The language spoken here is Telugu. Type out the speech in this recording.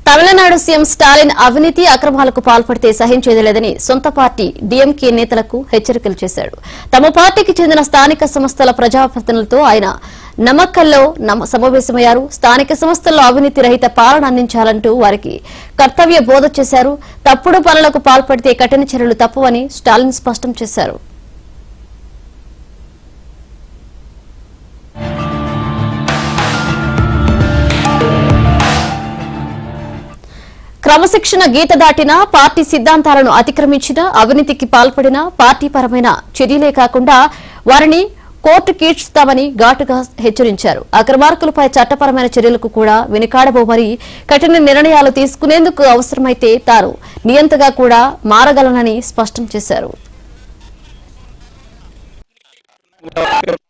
తమిళనాడు సీఎం స్టాలిన్ అవినీతి అక్రమాలకు పాల్పడితే సహించేది లేదని సొంత పార్టీ డీఎంకే నేతలకు హెచ్చరికలు చేశాడు తమ పార్టీకి చెందిన స్థానిక సంస్థల ప్రజాప్రతినిధులతో ఆయన నమ్మకల్లో నమ- సమావేశమయ్యారు స్థానిక సంస్థల్లో అవినీతి రహిత పాలన అందించాలంటూ వారికి కర్తవ్య బోధ చేశారు తప్పుడు పనులకు పాల్పడితే కఠిన చర్యలు తప్పవని స్టాలిన్ స్పష్టం చేశారు క్రమశిక్షణ గీత దాటిన పార్టీ సిద్ధాంతాలను అతిక్రమించిన అవినీతికి పాల్పడిన పార్టీ పరమైన చర్యలే కాకుండా వారిని కోర్టు కీడ్చుతామని ఘాటుగా హెచ్చరించారు అక్రమార్కులపై చట్టపరమైన చర్యలకు కూడా వెనుకాడబోమని కఠిన నిర్ణయాలు తీసుకునేందుకు అవసరమైతే తాను నియంతగా కూడా మారగలనని స్పష్టం చేశారు